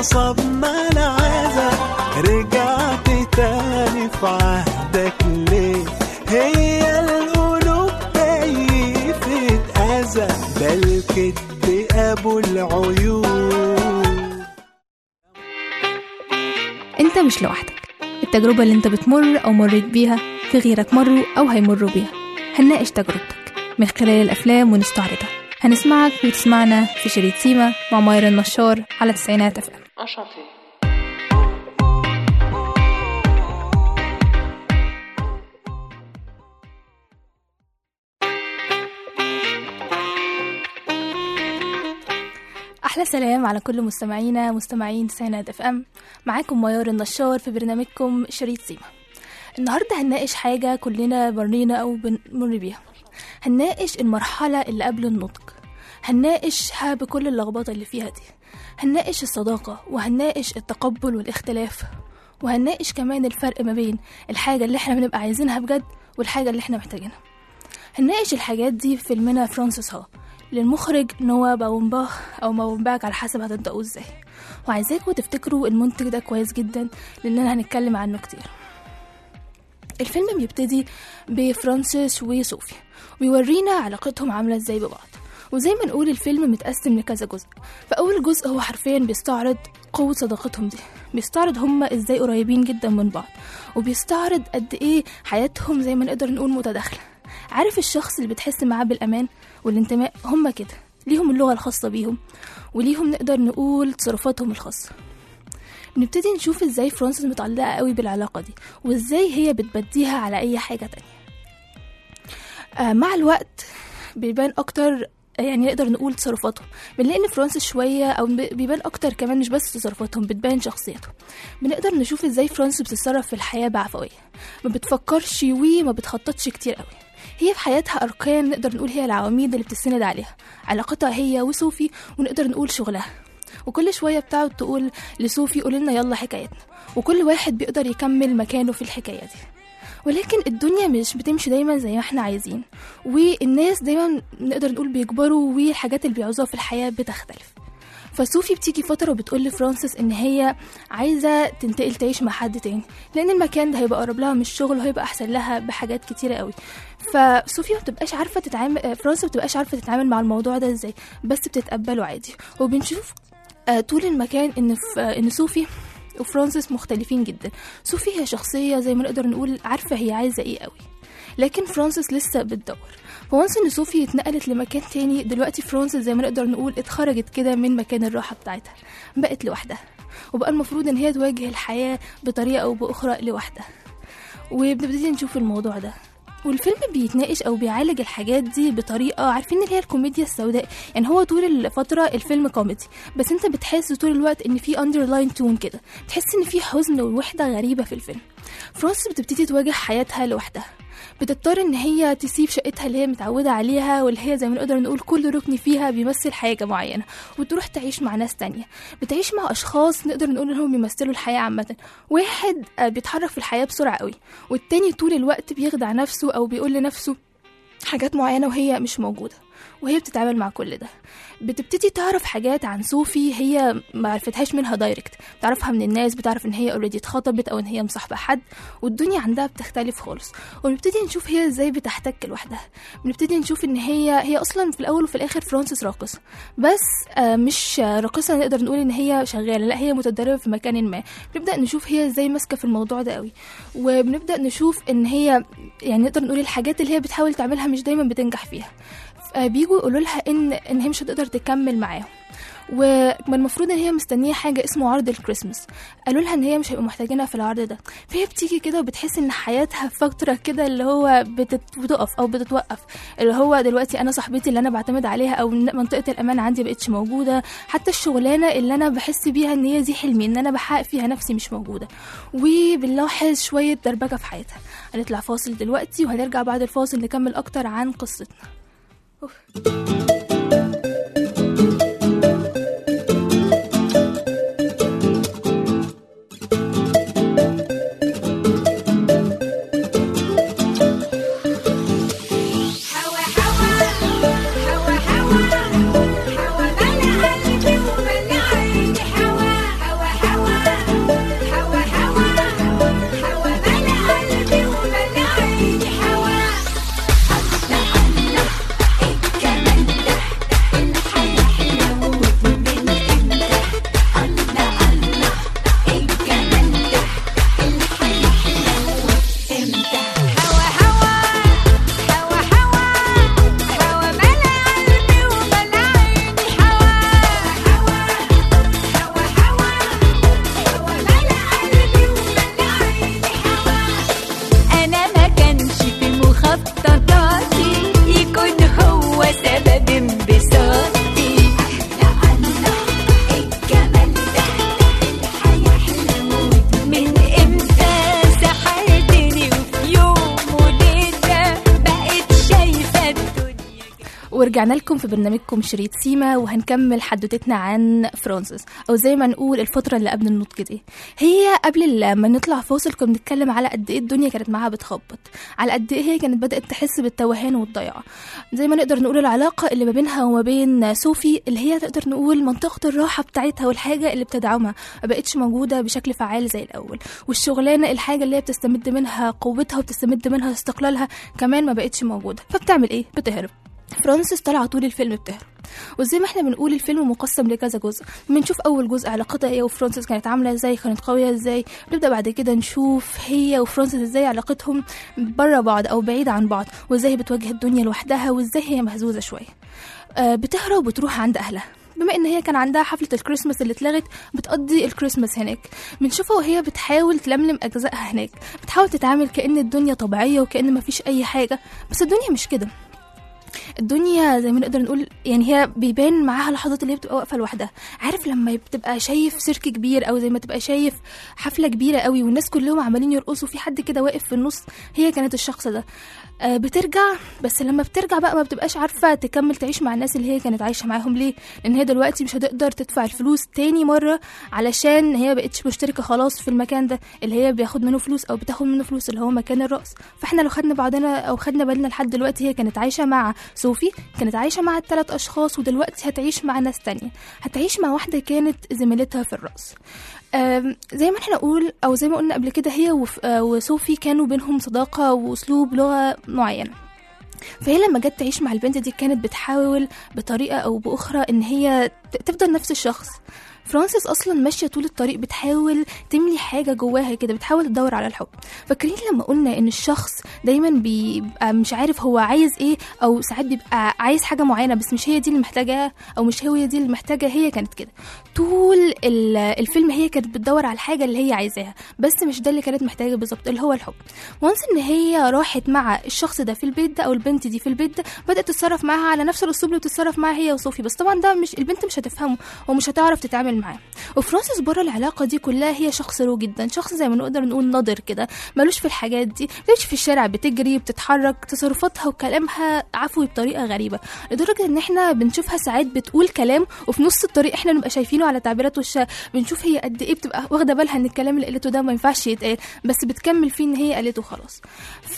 نصبنا العزا رجعت تاني في عهدك ليه هي القلوب كيفت أذى ده الكدب أبو العيوب انت مش لوحدك التجربة اللي انت بتمر او مريت بيها في غيرك مروا او هيمروا بيها هنناقش تجربتك من خلال الافلام ونستعرضها هنسمعك وتسمعنا في شريط سيما مع مايرا النشار على تسعينات اف ام Enchanté. احلى سلام على كل مستمعينا مستمعين تسعينات اف ام معاكم ميار النشار في برنامجكم شريط سيما النهارده هنناقش حاجه كلنا مرينا او بنمر بيها هنناقش المرحله اللي قبل النضج هنناقشها بكل اللخبطه اللي فيها دي هنناقش الصداقه وهنناقش التقبل والاختلاف وهنناقش كمان الفرق ما بين الحاجه اللي احنا بنبقى عايزينها بجد والحاجه اللي احنا محتاجينها هنناقش الحاجات دي في فيلمنا فرانسيس ها للمخرج نوا باومباخ او باومباك على حسب هتنطقوه ازاي وعايزاكم تفتكروا المنتج ده كويس جدا لاننا هنتكلم عنه كتير الفيلم بيبتدي بفرانسيس وصوفيا ويورينا علاقتهم عاملة ازاي ببعض وزي ما نقول الفيلم متقسم لكذا جزء فأول جزء هو حرفيا بيستعرض قوة صداقتهم دي بيستعرض هما ازاي قريبين جدا من بعض وبيستعرض قد ايه حياتهم زي ما نقدر نقول متداخلة عارف الشخص اللي بتحس معاه بالأمان والانتماء هما كده ليهم اللغة الخاصة بيهم وليهم نقدر نقول تصرفاتهم الخاصة بنبتدي نشوف ازاي فرانسيس متعلقة قوي بالعلاقة دي وازاي هي بتبديها على اي حاجة تانية آه مع الوقت بيبان اكتر يعني نقدر نقول تصرفاتهم بنلاقي ان فرانسيس شويه او ب- بيبان اكتر كمان مش بس تصرفاتهم بتبان شخصيتهم بنقدر نشوف ازاي فرانسيس بتتصرف في الحياه بعفويه ما بتفكرش وما بتخططش كتير قوي هي في حياتها اركان نقدر نقول هي العواميد اللي بتستند عليها علاقتها هي وصوفي ونقدر نقول شغلها وكل شويه بتقعد تقول لصوفي قول لنا يلا حكايتنا وكل واحد بيقدر يكمل مكانه في الحكايه دي ولكن الدنيا مش بتمشي دايما زي ما احنا عايزين والناس دايما نقدر نقول بيكبروا والحاجات اللي بيعوزوها في الحياة بتختلف فصوفي بتيجي فترة وبتقول لفرانسيس إن هي عايزة تنتقل تعيش مع حد تاني لأن المكان ده هيبقى قرب لها من الشغل وهيبقى أحسن لها بحاجات كتيرة قوي فصوفيا ما بتبقاش عارفة تتعامل فرانسيس ما بتبقاش عارفة تتعامل مع الموضوع ده ازاي بس بتتقبله عادي وبنشوف آه، طول المكان إن في آه، إن صوفي وفرانسيس مختلفين جدا صوفي هي شخصية زي ما نقدر نقول عارفة هي عايزة ايه قوي لكن فرانسيس لسه بتدور فوانس ان صوفي اتنقلت لمكان تاني دلوقتي فرانسيس زي ما نقدر نقول اتخرجت كده من مكان الراحة بتاعتها بقت لوحدها وبقى المفروض ان هي تواجه الحياة بطريقة او باخرى لوحدها وبنبتدي نشوف الموضوع ده والفيلم بيتناقش او بيعالج الحاجات دي بطريقه عارفين اللي هي الكوميديا السوداء يعني هو طول الفتره الفيلم كوميدي بس انت بتحس طول الوقت ان في اندرلاين تون كده تحس ان في حزن ووحده غريبه في الفيلم فرانس بتبتدي تواجه حياتها لوحدها بتضطر ان هي تسيب شقتها اللي هي متعوده عليها واللي هي زي ما نقدر نقول كل ركن فيها بيمثل حاجه معينه وتروح تعيش مع ناس تانية بتعيش مع اشخاص نقدر نقول انهم بيمثلوا الحياه عامه واحد آه، بيتحرك في الحياه بسرعه قوي والتاني طول الوقت بيخدع نفسه او بيقول لنفسه حاجات معينه وهي مش موجوده وهي بتتعامل مع كل ده بتبتدي تعرف حاجات عن صوفي هي ما عرفتهاش منها دايركت بتعرفها من الناس بتعرف ان هي اوريدي اتخطبت او ان هي مصاحبه حد والدنيا عندها بتختلف خالص ونبتدي نشوف هي ازاي بتحتك لوحدها بنبتدي نشوف ان هي هي اصلا في الاول وفي الاخر فرانسيس راقصه بس آه، مش راقصه نقدر نقول ان هي شغاله لا هي متدربه في مكان ما بنبدا نشوف هي ازاي ماسكه في الموضوع ده قوي وبنبدا نشوف ان هي يعني نقدر نقول الحاجات اللي هي بتحاول تعملها مش دايما بتنجح فيها آه، بيجوا يقولوا لها ان ان هي مش هتقدر تكمل معاهم وما المفروض ان هي مستنيه حاجه اسمه عرض الكريسماس قالوا لها ان هي مش هيبقوا محتاجينها في العرض ده فهي بتيجي كده وبتحس ان حياتها في فتره كده اللي هو بتت- بتقف او بتتوقف اللي هو دلوقتي انا صاحبتي اللي انا بعتمد عليها او منطقه الامان عندي بقتش موجوده حتى الشغلانه اللي انا بحس بيها ان هي دي حلمي ان انا بحقق فيها نفسي مش موجوده وبنلاحظ شويه دربكه في حياتها هنطلع فاصل دلوقتي وهنرجع بعد الفاصل نكمل اكتر عن قصتنا أوف. حوا حوا حوا حوا حوا ملا قلبي وملا عيني حوا حوا ورجعنا لكم في برنامجكم شريط سيما وهنكمل حدوتتنا عن فرانسيس او زي ما نقول الفتره اللي قبل النضج دي هي قبل ما نطلع فاصل كنا بنتكلم على قد ايه الدنيا كانت معاها بتخبط على قد ايه هي كانت بدات تحس بالتوهان والضياع زي ما نقدر نقول العلاقه اللي ما بينها وما بين صوفي اللي هي تقدر نقول منطقه الراحه بتاعتها والحاجه اللي بتدعمها ما بقتش موجوده بشكل فعال زي الاول والشغلانه الحاجه اللي هي بتستمد منها قوتها وبتستمد منها استقلالها كمان ما بقتش موجوده فبتعمل ايه بتهرب فرانسيس طالعه طول الفيلم بتهرب وزي ما احنا بنقول الفيلم مقسم لكذا جزء بنشوف اول جزء علاقتها هي وفرانسيس كانت عامله ازاي كانت قويه ازاي نبدا بعد كده نشوف هي وفرانسيس ازاي علاقتهم بره بعض او بعيده عن بعض وازاي بتواجه الدنيا لوحدها وازاي هي مهزوزه شويه آه بتهرب وبتروح عند اهلها بما ان هي كان عندها حفله الكريسماس اللي اتلغت بتقضي الكريسماس هناك بنشوفها وهي بتحاول تلملم اجزائها هناك بتحاول تتعامل كأن الدنيا طبيعيه وكأن مفيش اي حاجه بس الدنيا مش كده الدنيا زي ما نقدر نقول يعني هي بيبان معاها لحظات اللي هي بتبقى واقفه لوحدها عارف لما بتبقى شايف سيرك كبير او زي ما تبقى شايف حفله كبيره قوي والناس كلهم عمالين يرقصوا في حد كده واقف في النص هي كانت الشخص ده آه بترجع بس لما بترجع بقى ما بتبقاش عارفه تكمل تعيش مع الناس اللي هي كانت عايشه معاهم ليه لان هي دلوقتي مش هتقدر تدفع الفلوس تاني مره علشان هي بقتش مشتركه خلاص في المكان ده اللي هي بياخد منه فلوس او بتاخد منه فلوس اللي هو مكان الرقص فاحنا لو خدنا بعضنا او خدنا بالنا لحد دلوقتي هي كانت عايشه مع صوفي كانت عايشه مع الثلاث اشخاص ودلوقتي هتعيش مع ناس تانية هتعيش مع واحده كانت زميلتها في الرقص آم، زي ما احنا نقول او زي ما قلنا قبل كده هي وف- آه، وصوفي كانوا بينهم صداقه واسلوب لغه معين فهي لما جت تعيش مع البنت دي كانت بتحاول بطريقه او باخرى ان هي ت- تفضل نفس الشخص فرانسيس اصلا ماشيه طول الطريق بتحاول تملي حاجه جواها كده بتحاول تدور على الحب فاكرين لما قلنا ان الشخص دايما بيبقى مش عارف هو عايز ايه او ساعات بيبقى عايز حاجه معينه بس مش هي دي اللي محتاجاها او مش هي دي اللي محتاجها هي كانت كده طول ال- الفيلم هي كانت بتدور على الحاجه اللي هي عايزاها بس مش ده اللي كانت محتاجه بالظبط اللي هو الحب وانس ان هي راحت مع الشخص ده في البيت ده او البنت دي في البيت ده بدات تتصرف معاها على نفس الاسلوب اللي بتتصرف معاه هي وصوفي بس طبعا ده مش البنت مش هتفهمه ومش هتعرف تتعامل معاه وفرانسيس بره العلاقه دي كلها هي شخص رو جدا شخص زي ما نقدر نقول ناضر كده ملوش في الحاجات دي بتمشي في الشارع بتجري بتتحرك تصرفاتها وكلامها عفوي بطريقه غريبه لدرجه ان احنا بنشوفها ساعات بتقول كلام وفي نص الطريق احنا نبقى شايفينه على تعبيرات وشها بنشوف هي قد ايه بتبقى واخده بالها ان الكلام اللي قالته ده ما ينفعش يتقال بس بتكمل فيه ان هي قالته خلاص ف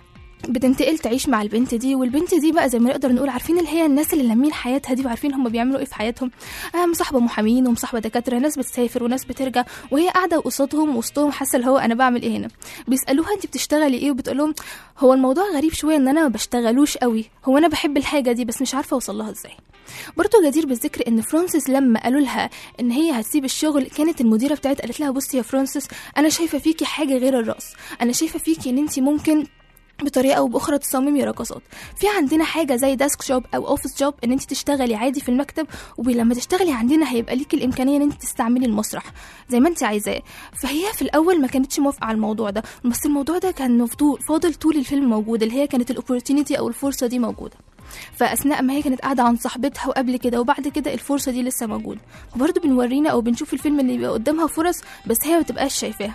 بتنتقل تعيش مع البنت دي والبنت دي بقى زي ما نقدر نقول عارفين اللي هي الناس اللي لامين حياتها دي وعارفين هم بيعملوا ايه في حياتهم آه مصاحبه محامين ومصاحبه دكاتره ناس بتسافر وناس بترجع وهي قاعده قصادهم وسطهم حاسه اللي هو انا بعمل ايه هنا بيسالوها انت بتشتغلي ايه وبتقول لهم هو الموضوع غريب شويه ان انا ما بشتغلوش قوي هو انا بحب الحاجه دي بس مش عارفه اوصل لها ازاي برضه جدير بالذكر ان فرانسيس لما قالوا لها ان هي هتسيب الشغل كانت المديره بتاعتها قالت لها بصي يا فرانسيس انا شايفه فيكي حاجه غير الرقص انا شايفه فيكي ان انت ممكن بطريقه او باخرى تصممي رقصات في عندنا حاجه زي ديسك جوب او اوفيس جوب ان انت تشتغلي عادي في المكتب ولما تشتغلي عندنا هيبقى ليكي الامكانيه ان انت تستعملي المسرح زي ما انت عايزاه فهي في الاول ما كانتش موافقه على الموضوع ده بس الموضوع ده كان مفضول فاضل طول الفيلم موجود اللي هي كانت الاوبورتونيتي او الفرصه دي موجوده فاثناء ما هي كانت قاعده عند صاحبتها وقبل كده وبعد كده الفرصه دي لسه موجوده وبرضه بنورينا او بنشوف الفيلم ان يبقى قدامها فرص بس هي ما تبقاش شايفاها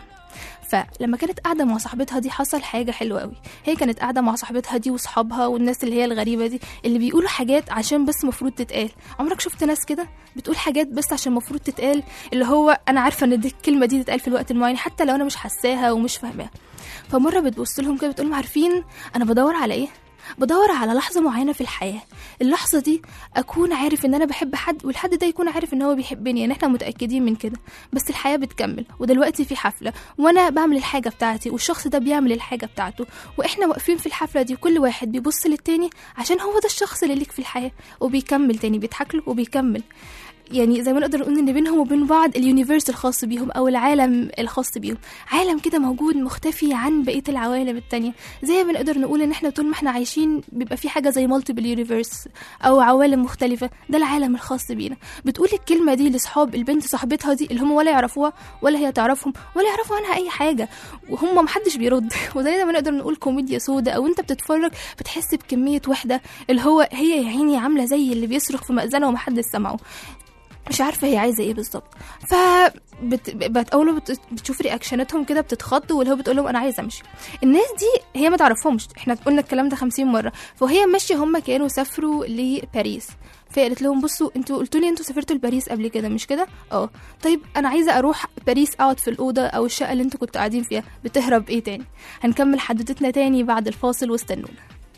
فلما كانت قاعده مع صاحبتها دي حصل حاجه حلوه قوي هي كانت قاعده مع صاحبتها دي واصحابها والناس اللي هي الغريبه دي اللي بيقولوا حاجات عشان بس مفروض تتقال عمرك شفت ناس كده بتقول حاجات بس عشان مفروض تتقال اللي هو انا عارفه ان دي الكلمه دي تتقال في الوقت المعين حتى لو انا مش حاساها ومش فاهماها فمره بتبص لهم كده بتقول لهم عارفين انا بدور على ايه بدور على لحظة معينة في الحياة اللحظة دي أكون عارف إن أنا بحب حد والحد ده يكون عارف إن هو بيحبني يعني إحنا متأكدين من كده بس الحياة بتكمل ودلوقتي في حفلة وأنا بعمل الحاجة بتاعتي والشخص ده بيعمل الحاجة بتاعته وإحنا واقفين في الحفلة دي كل واحد بيبص للتاني عشان هو ده الشخص اللي ليك في الحياة وبيكمل تاني بيضحك له وبيكمل يعني زي ما نقدر نقول ان بينهم وبين بعض اليونيفرس الخاص بيهم او العالم الخاص بيهم عالم كده موجود مختفي عن بقيه العوالم التانية زي ما نقدر نقول ان احنا طول ما احنا عايشين بيبقى في حاجه زي مالتيبل يونيفرس او عوالم مختلفه ده العالم الخاص بينا بتقول الكلمه دي لاصحاب البنت صاحبتها دي اللي هم ولا يعرفوها ولا هي تعرفهم ولا يعرفوا عنها اي حاجه وهم محدش بيرد وزي ما نقدر نقول كوميديا سودا او انت بتتفرج بتحس بكميه وحده اللي هو هي يا عيني عامله زي اللي بيصرخ في مأذنه ومحدش سمعه مش عارفه هي عايزه ايه بالظبط ف بت... بت... اول ما بت... بتشوف رياكشناتهم كده بتتخض واللي هو بتقول لهم انا عايزه امشي الناس دي هي ما تعرفهمش احنا قلنا الكلام ده 50 مره فهي ماشيه هم كانوا سافروا لباريس فقالت لهم بصوا انتوا قلتوا لي انتوا سافرتوا لباريس قبل كده مش كده اه طيب انا عايزه اروح باريس اقعد في الاوضه او الشقه اللي انتوا كنتوا قاعدين فيها بتهرب ايه تاني هنكمل حدوتتنا تاني بعد الفاصل واستنونا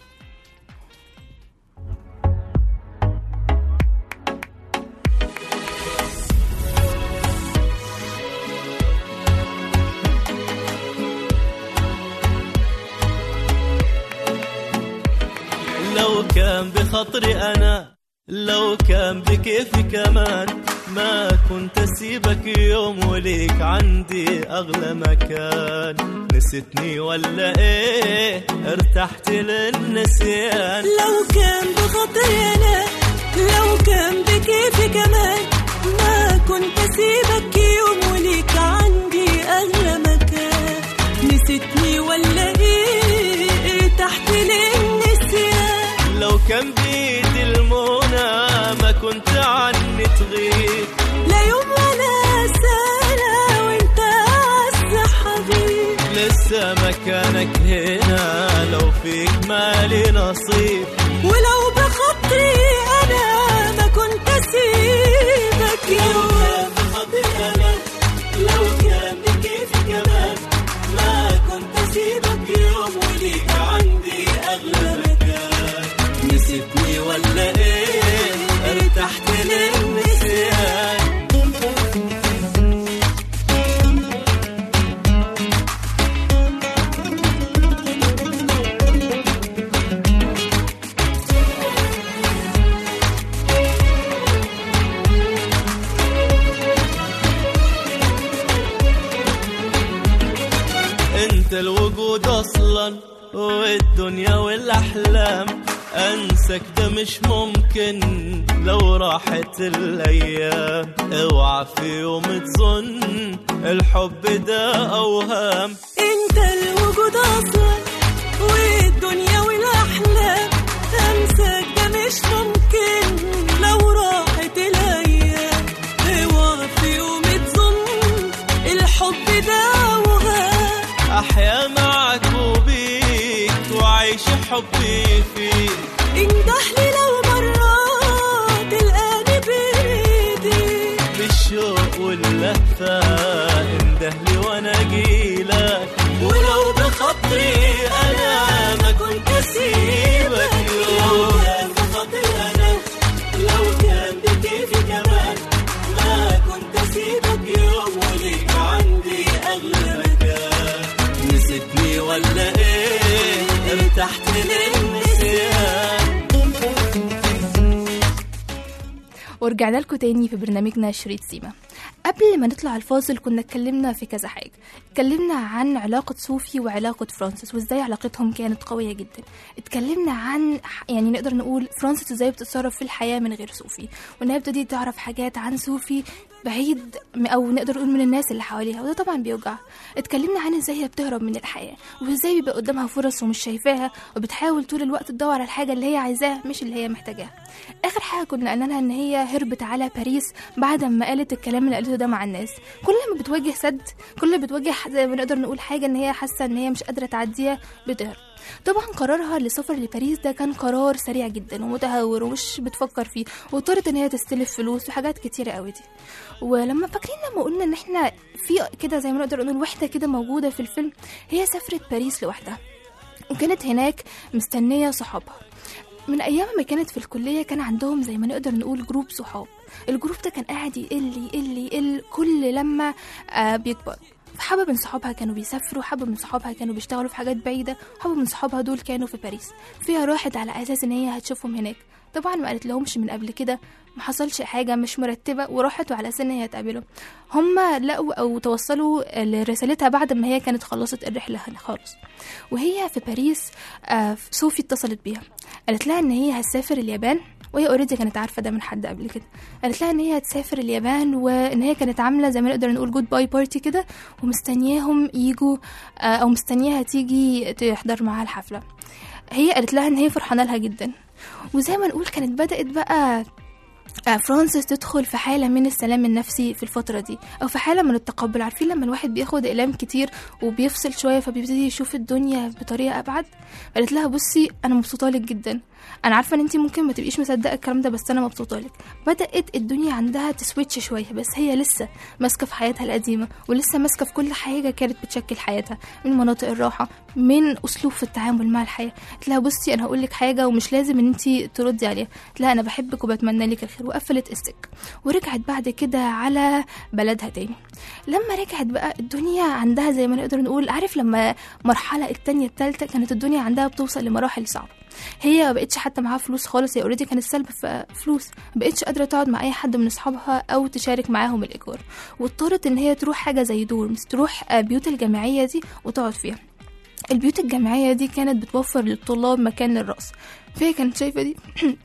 لو كان بخطري أنا لو كان بكيفي كمان ما كنت أسيبك يوم وليك عندي أغلى مكان نسيتني ولا إيه ارتحت للنسيان لو كان بخاطري انا لو كان بكيفي كمان ما كنت اسيبك يوم وليك عندي اغلى مكان نسيتني ولا ايه تحت للنسيان لو كان بيدي المنى ما كنت عني تغيب لا يوم ولا سنة وانت أعز حبيب لسه مكانك هنا لو فيك مالي نصيب ولو بخاطري أنا ما كنت أسيبك يوم لو كان بكيفي كمان ما كنت اسيبك يوم وليك عندي اغلى مكان نسيتني ولا ايه ارتحت للنسيان انت الوجود اصلا والدنيا والاحلام انسك ده مش ممكن لو راحت الايام اوعى في يوم تظن الحب ده اوهام انت الوجود اصلا والدنيا والاحلام انساك ده مش ممكن لو راحت الايام اوعى في يوم تظن الحب ده وهام احيا معك وبيك وعيش حبي فيك اندهلي لو مرات تلقاني بايدي بالشوق واللهفة اندهلي وانا جيلك ولو بخاطري انا ما كنت اسيبك لو كان بخاطري انا لو كان بكيفي كمان ما كنت اسيبك يوم وليك عندي اغلى مكان نسيتني ولا ايه ارتحت للنسيان ورجعنا لكم تاني في برنامجنا شريط سيما قبل ما نطلع الفاصل كنا اتكلمنا في كذا حاجة اتكلمنا عن علاقة صوفي وعلاقة فرانسيس وازاي علاقتهم كانت قوية جدا اتكلمنا عن يعني نقدر نقول فرانسيس ازاي بتتصرف في الحياة من غير صوفي وانها بتبتدي تعرف حاجات عن صوفي بعيد م- او نقدر نقول من الناس اللي حواليها وده طبعا بيوجع اتكلمنا عن ازاي هي بتهرب من الحياة وازاي بيبقى قدامها فرص ومش شايفاها وبتحاول طول الوقت تدور على الحاجة اللي هي عايزاها مش اللي هي محتاجاها اخر حاجه كنا قلنا لها ان هي هربت على باريس بعد ما قالت الكلام اللي قالته ده مع الناس كل ما بتواجه سد كل ما بتواجه زي ما نقدر نقول حاجه ان هي حاسه ان هي مش قادره تعديها بتهرب طبعا قرارها للسفر لباريس ده كان قرار سريع جدا ومتهور ومش بتفكر فيه واضطرت ان هي تستلف فلوس وحاجات كتيره قوي دي ولما فاكرين لما قلنا ان احنا في كده زي ما نقدر نقول وحده كده موجوده في الفيلم هي سافرت باريس لوحدها وكانت هناك مستنيه صحابها من ايام ما كانت في الكليه كان عندهم زي ما نقدر نقول جروب صحاب الجروب ده كان قاعد يقل يقل يقل كل لما آه بيكبر حبة من صحابها كانوا بيسافروا حبة من صحابها كانوا بيشتغلوا في حاجات بعيدة حبة من صحابها دول كانوا في باريس فيها راحت على أساس إن هي هتشوفهم هناك طبعا ما قالت لهمش من قبل كده ما حصلش حاجة مش مرتبة وراحت وعلى أساس إن هي هتقابلهم هما لقوا أو توصلوا لرسالتها بعد ما هي كانت خلصت الرحلة خالص وهي في باريس آه صوفي اتصلت بيها قالت لها إن هي هتسافر اليابان وهي اوريدي كانت عارفه ده من حد قبل كده قالت لها ان هي هتسافر اليابان وان هي كانت عامله زي ما نقدر نقول جود باي بارتي كده ومستنياهم يجوا آه، او مستنياها تيجي تحضر معاها الحفله هي قالت لها ان هي فرحانه لها جدا وزي ما نقول كانت بدات بقى آه، فرانسيس تدخل في حالة من السلام النفسي في الفترة دي أو في حالة من التقبل عارفين لما الواحد بياخد إقلام كتير وبيفصل شوية فبيبتدي يشوف الدنيا بطريقة أبعد قالت لها بصي أنا مبسوطة لك جدا أنا عارفة إن أنتي ممكن ما تبقيش مصدقة الكلام ده بس أنا مبسوطة لك بدأت الدنيا عندها تسويتش شوية بس هي لسه ماسكة في حياتها القديمة ولسه ماسكة في كل حاجة كانت بتشكل حياتها من مناطق الراحة من أسلوب في التعامل مع الحياة قلت لها بصي أنا هقول لك حاجة ومش لازم إن أنتي تردي عليها قلت لها أنا بحبك وبتمنى لك الخير وقفلت السك ورجعت بعد كده على بلدها تاني لما رجعت بقى الدنيا عندها زي ما نقدر نقول عارف لما مرحلة التانية التالتة كانت الدنيا عندها بتوصل لمراحل صعبة هي ما بقتش حتى معاها فلوس خالص هي اوريدي كانت سلب في فلوس ما بقتش قادره تقعد مع اي حد من اصحابها او تشارك معاهم الايجار واضطرت ان هي تروح حاجه زي دورمز تروح آه، بيوت الجامعيه دي وتقعد فيها البيوت الجامعيه دي كانت بتوفر للطلاب مكان للرقص فهي كانت شايفه دي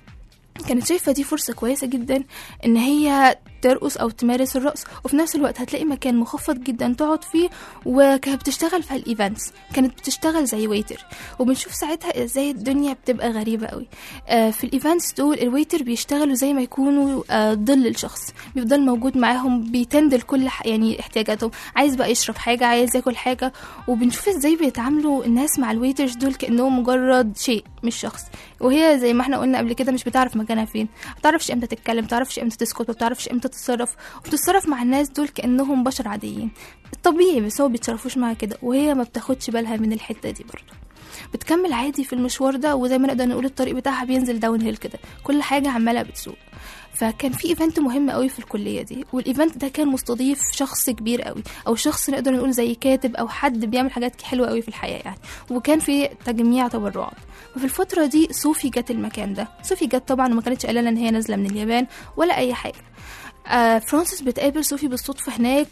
كانت شايفة دي فرصة كويسة جدا ان هي ترقص او تمارس الرقص وفي نفس الوقت هتلاقي مكان مخفض جدا تقعد فيه وكانت بتشتغل في الايفنتس كانت بتشتغل زي ويتر وبنشوف ساعتها ازاي الدنيا بتبقى غريبة قوي آه في الايفنتس دول الويتر بيشتغلوا زي ما يكونوا آه ظل الشخص بيفضل موجود معاهم بيتند لكل ح- يعني احتياجاتهم عايز بقى يشرب حاجة عايز ياكل حاجة وبنشوف ازاي بيتعاملوا الناس مع الويترز دول كأنهم مجرد شيء مش شخص وهي زي ما احنا قلنا قبل كده مش بتعرف مكانها فين ما بتعرفش امتى تتكلم ما بتعرفش امتى تسكت ما بتعرفش امتى تتصرف وبتتصرف مع الناس دول كانهم بشر عاديين الطبيعي بس هو بيتصرفوش معاها كده وهي ما بتاخدش بالها من الحته دي برضه بتكمل عادي في المشوار ده وزي ما نقدر نقول الطريق بتاعها بينزل داون هيل كده كل حاجه عماله بتسوق فكان في ايفنت مهم قوي في الكليه دي والايفنت ده كان مستضيف شخص كبير قوي او شخص نقدر نقول زي كاتب او حد بيعمل حاجات حلوه قوي في الحياه يعني وكان في تجميع تبرعات وفي الفتره دي صوفي جت المكان ده صوفي جت طبعا وما كانتش قايله لنا ان هي نازله من اليابان ولا اي حاجه آه فرانسيس بتقابل صوفي بالصدفة هناك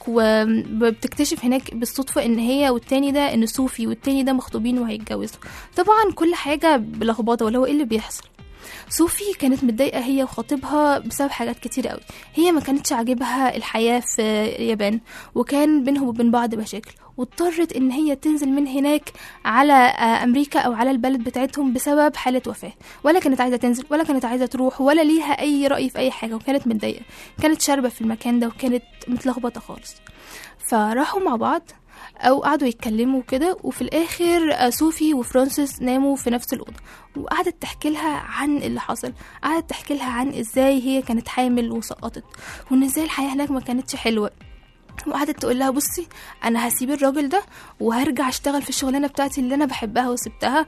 وبتكتشف هناك بالصدفة ان هي والتاني ده ان صوفي والتاني ده مخطوبين وهيتجوزوا طبعا كل حاجة بلخبطة ولا هو ايه اللي بيحصل صوفي كانت متضايقة هي وخطيبها بسبب حاجات كتير قوي هي ما كانتش عاجبها الحياة في اليابان وكان بينهم وبين بعض مشاكل واضطرت ان هي تنزل من هناك على آه، امريكا او على البلد بتاعتهم بسبب حالة وفاة ولا كانت عايزة تنزل ولا كانت عايزة تروح ولا ليها اي رأي في اي حاجة وكانت متضايقة كانت شاربة في المكان ده وكانت متلخبطة خالص فراحوا مع بعض او قعدوا يتكلموا كده وفي الاخر آه، صوفي وفرانسيس ناموا في نفس الاوضه وقعدت تحكي لها عن اللي حصل قعدت تحكي لها عن ازاي هي كانت حامل وسقطت وان ازاي الحياه هناك ما كانتش حلوه وقعدت تقول لها بصي انا هسيب الراجل ده وهرجع اشتغل في الشغلانه بتاعتي اللي انا بحبها وسبتها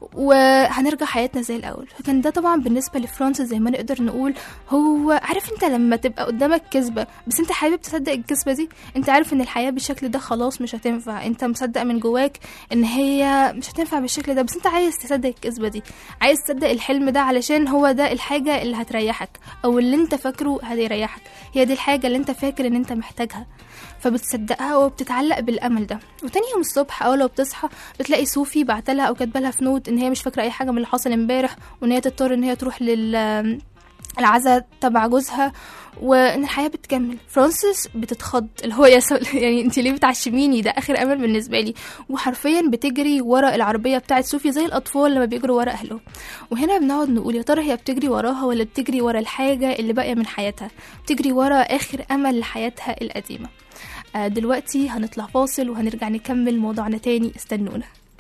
وهنرجع حياتنا زي الاول فكان ده طبعا بالنسبه لفرانسيس زي ما نقدر نقول هو عارف انت لما تبقى قدامك كذبه بس انت حابب تصدق الكذبه دي انت عارف ان الحياه بالشكل ده خلاص مش هتنفع انت مصدق من جواك ان هي مش هتنفع بالشكل ده بس انت عايز تصدق الكذبه دي عايز تصدق الحلم ده علشان هو ده الحاجه اللي هتريحك او اللي انت فاكره هيريحك هي دي الحاجه اللي انت فاكر ان انت محتاجها فبتصدقها وبتتعلق بالامل ده وتاني يوم الصبح اول ما بتصحى بتلاقي صوفي بعتلها او كاتبالها في نوت ان هي مش فاكره اي حاجه من اللي حصل امبارح وان هي تضطر ان هي تروح لل العزاء تبع جوزها وان الحياه بتكمل فرانسيس بتتخض اللي هو يا سل... يعني انت ليه بتعشميني ده اخر امل بالنسبه لي وحرفيا بتجري ورا العربيه بتاعت صوفي زي الاطفال لما بيجروا ورا اهلهم وهنا بنقعد نقول يا ترى هي بتجري وراها ولا بتجري ورا الحاجه اللي باقيه من حياتها بتجري ورا اخر امل لحياتها القديمه آه، دلوقتي هنطلع فاصل وهنرجع نكمل موضوعنا تاني استنونا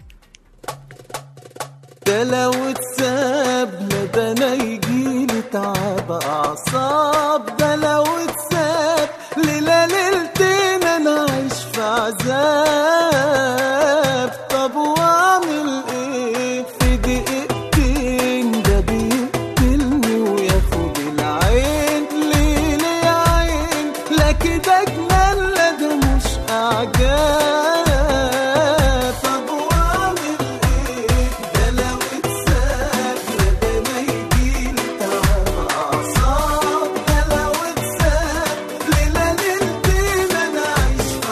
ده لو اتساب لا ده انا يجيلي تعب اعصاب ده لو اتساب ليلة ليلتين انا عايش في عذاب طب واعمل ايه في دقيقتين ده بيقتلني وياخد العين ليه ليه يا عين لا كده جنان لا ده مش اعجاب طب واعمل ايه ده لو اتساب لا ده ما يجيلي تعب اعصاب ده لو اتساب ليلة ليلتين انا عايش في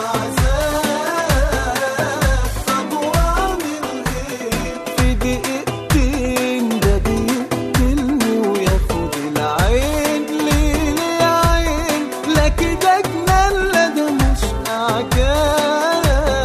عذاب طب واعمل ايه في دقيقتين ده بيقتلني وياخد العين ليه ليه يا عين لا كده جنان لا ده مش اعجاب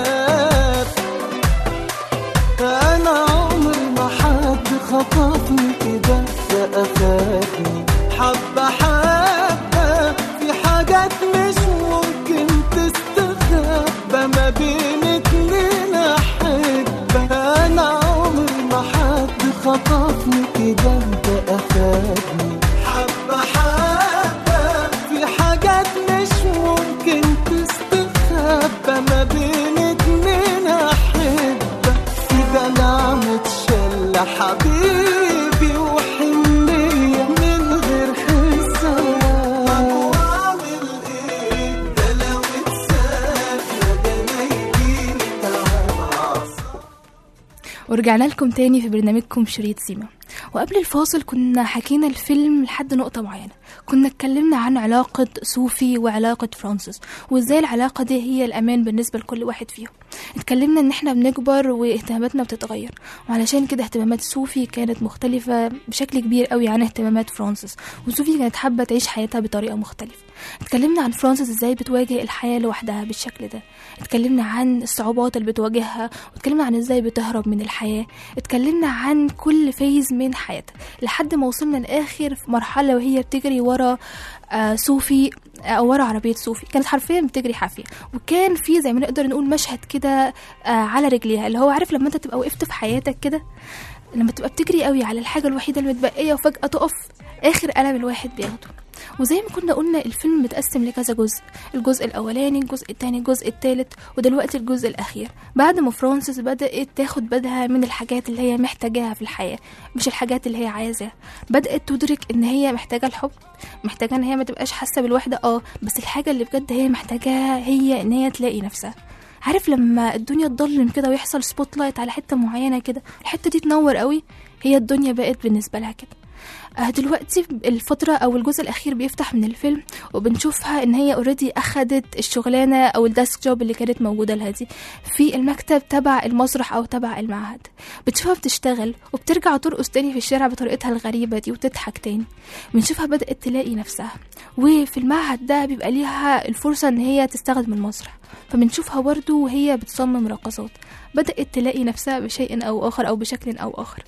ورجعنا لكم تاني في برنامجكم شريط سيما وقبل الفاصل كنا حكينا الفيلم لحد نقطة معينة كنا اتكلمنا عن علاقة صوفي وعلاقة فرانسيس وازاي العلاقة دي هي الأمان بالنسبة لكل واحد فيهم اتكلمنا ان احنا بنكبر واهتماماتنا بتتغير وعلشان كده اهتمامات صوفي كانت مختلفة بشكل كبير قوي عن اهتمامات فرانسيس وصوفي كانت حابة تعيش حياتها بطريقة مختلفة اتكلمنا عن فرانسيس ازاي بتواجه الحياة لوحدها بالشكل ده اتكلمنا عن الصعوبات اللي بتواجهها واتكلمنا عن ازاي بتهرب من الحياة اتكلمنا عن كل فيز من حياتها لحد ما وصلنا لاخر مرحلة وهي بتجري ورا آه صوفي او ورا عربيه صوفي كانت حرفيا بتجري حافيه وكان في زي ما نقدر نقول مشهد كده آه على رجليها اللي هو عارف لما انت تبقى وقفت في حياتك كده لما تبقى بتجري قوي على الحاجه الوحيده المتبقيه وفجاه تقف اخر قلم الواحد بياخده وزي ما كنا قلنا الفيلم متقسم لكذا جزء الجزء الاولاني الجزء الثاني الجزء الثالث ودلوقتي الجزء الاخير بعد ما فرانسيس بدات تاخد بالها من الحاجات اللي هي محتاجاها في الحياه مش الحاجات اللي هي عايزاها بدات تدرك ان هي محتاجه الحب محتاجه ان هي ما تبقاش حاسه بالوحده اه بس الحاجه اللي بجد هي محتاجاها هي ان هي تلاقي نفسها عارف لما الدنيا تضلم كده ويحصل سبوت لايت على حته معينه كده الحته دي تنور قوي هي الدنيا بقت بالنسبه لها كده آه دلوقتي الفترة أو الجزء الأخير بيفتح من الفيلم وبنشوفها إن هي اوريدي أخدت الشغلانة أو الديسك جوب اللي كانت موجودة لها دي في المكتب تبع المسرح أو تبع المعهد بتشوفها بتشتغل وبترجع ترقص تاني في الشارع بطريقتها الغريبة دي وتضحك تاني بنشوفها بدأت تلاقي نفسها وفي المعهد ده بيبقى ليها الفرصة إن هي تستخدم المسرح فبنشوفها برضه وهي بتصمم رقصات بدأت تلاقي نفسها بشيء أو آخر أو بشكل أو آخر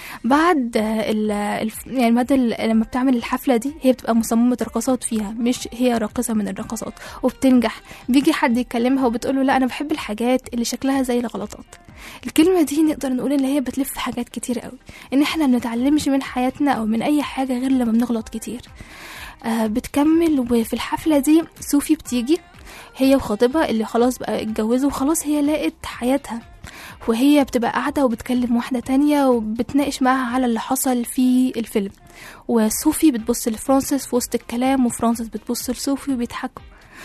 بعد ال الف- يعني بعد ال- لما بتعمل الحفله دي هي بتبقى مصممه رقصات فيها مش هي راقصه من الرقصات وبتنجح بيجي حد يكلمها وبتقوله لا انا بحب الحاجات اللي شكلها زي الغلطات الكلمة دي نقدر نقول ان هي بتلف حاجات كتير قوي ان احنا ما بنتعلمش من حياتنا او من اي حاجة غير لما بنغلط كتير آه بتكمل وفي الحفلة دي صوفي بتيجي هي وخطيبها اللي خلاص بقى اتجوزوا وخلاص هي لقت حياتها وهي بتبقى قاعدة وبتكلم واحدة تانية وبتناقش معاها على اللي حصل في الفيلم وصوفي بتبص لفرانسيس في وسط الكلام وفرانسيس بتبص لصوفي وبيضحكوا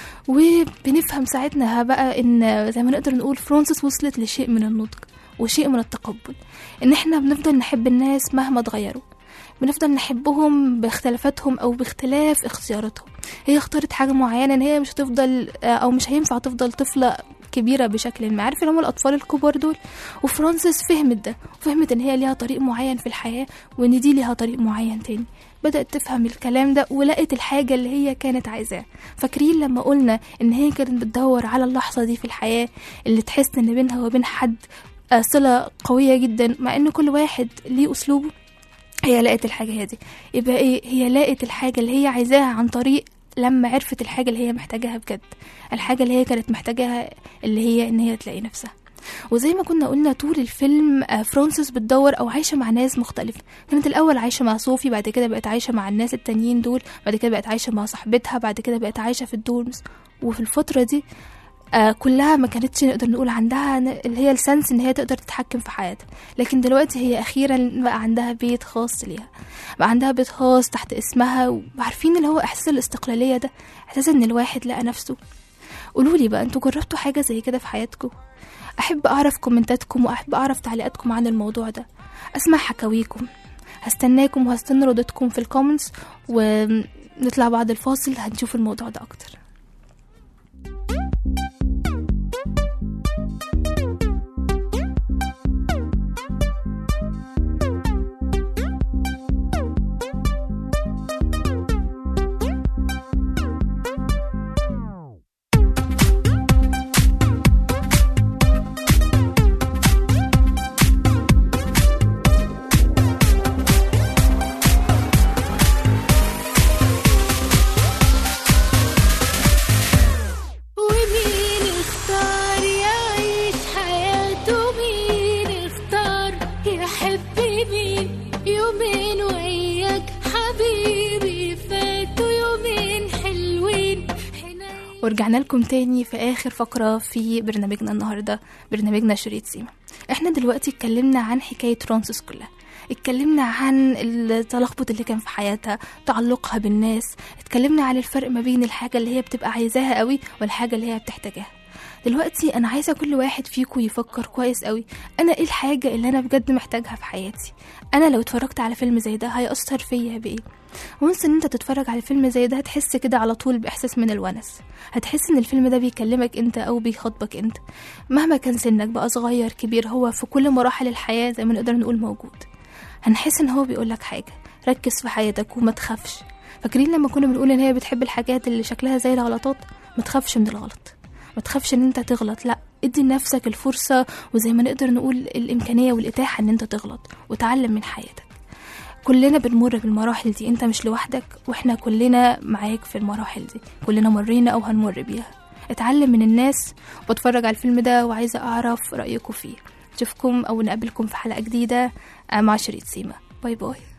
وبنفهم ساعتها بقى ان زي ما نقدر نقول فرانسيس وصلت لشيء من النضج وشيء من التقبل ان احنا بنفضل نحب الناس مهما اتغيروا بنفضل نحبهم باختلافاتهم او باختلاف اختياراتهم هي اختارت حاجه معينه ان هي مش هتفضل او مش هينفع تفضل طفله كبيره بشكل ما عارف اللي هم الاطفال الكبار دول وفرانسيس فهمت ده وفهمت ان هي ليها طريق معين في الحياه وان دي ليها طريق معين تاني بدأت تفهم الكلام ده ولقت الحاجة اللي هي كانت عايزاه فاكرين لما قلنا إن هي كانت بتدور على اللحظة دي في الحياة اللي تحس إن بينها وبين حد آه، صلة قوية جدا مع إن كل واحد ليه أسلوبه هي لقت الحاجة دي يبقى إيه هي لقت الحاجة اللي هي عايزاها عن طريق لما عرفت الحاجة اللي هي محتاجاها بجد الحاجة اللي هي كانت محتاجاها اللي هي إن هي تلاقي نفسها وزي ما كنا قلنا طول الفيلم آه، فرانسيس بتدور او عايشه مع ناس مختلفه كانت الاول عايشه مع صوفي بعد كده بقت عايشه مع الناس التانيين دول بعد كده بقت عايشه مع صاحبتها بعد كده بقت عايشه في الدورمز وفي الفتره دي آه كلها ما كانتش نقدر نقول عندها ن- اللي هي السنس ان هي تقدر تتحكم في حياتها لكن دلوقتي هي اخيرا بقى عندها بيت خاص ليها بقى عندها بيت خاص تحت اسمها وعارفين اللي هو احساس الاستقلاليه ده احساس ان الواحد لقى نفسه قولوا لي بقى انتوا جربتوا حاجه زي كده في حياتكم احب اعرف كومنتاتكم واحب اعرف تعليقاتكم عن الموضوع ده اسمع حكاويكم هستناكم وهستنى ردودكم في الكومنتس ونطلع بعد الفاصل هنشوف الموضوع ده اكتر ومين اختار يعيش حياته مين اختار يحب مين يومين وياك حبيبي فاتوا يومين حلوين حنين ورجعنا لكم تاني في آخر فقرة في برنامجنا النهاردة برنامجنا شريط سيما احنا دلوقتي اتكلمنا عن حكاية فرانسيس كلها اتكلمنا عن التلخبط اللي كان في حياتها تعلقها بالناس اتكلمنا عن الفرق ما بين الحاجة اللي هي بتبقى عايزاها قوي والحاجة اللي هي بتحتاجها دلوقتي انا عايزه كل واحد فيكم يفكر كويس قوي انا ايه الحاجه اللي انا بجد محتاجها في حياتي انا لو اتفرجت على فيلم زي ده هيأثر فيا بايه وانس ان انت تتفرج على فيلم زي ده هتحس كده على طول باحساس من الونس هتحس ان الفيلم ده بيكلمك انت او بيخاطبك انت مهما كان سنك بقى صغير كبير هو في كل مراحل الحياه زي ما نقدر نقول موجود هنحس ان هو بيقولك حاجه ركز في حياتك وما تخافش فاكرين لما كنا بنقول ان هي بتحب الحاجات اللي شكلها زي الغلطات ما تخافش من الغلط ما تخافش ان انت تغلط لا ادي لنفسك الفرصة وزي ما نقدر نقول الامكانية والاتاحة ان انت تغلط وتعلم من حياتك كلنا بنمر بالمراحل دي انت مش لوحدك واحنا كلنا معاك في المراحل دي كلنا مرينا او هنمر بيها اتعلم من الناس واتفرج على الفيلم ده وعايزة اعرف رأيكم فيه اشوفكم او نقابلكم في حلقة جديدة مع شريط سيما باي باي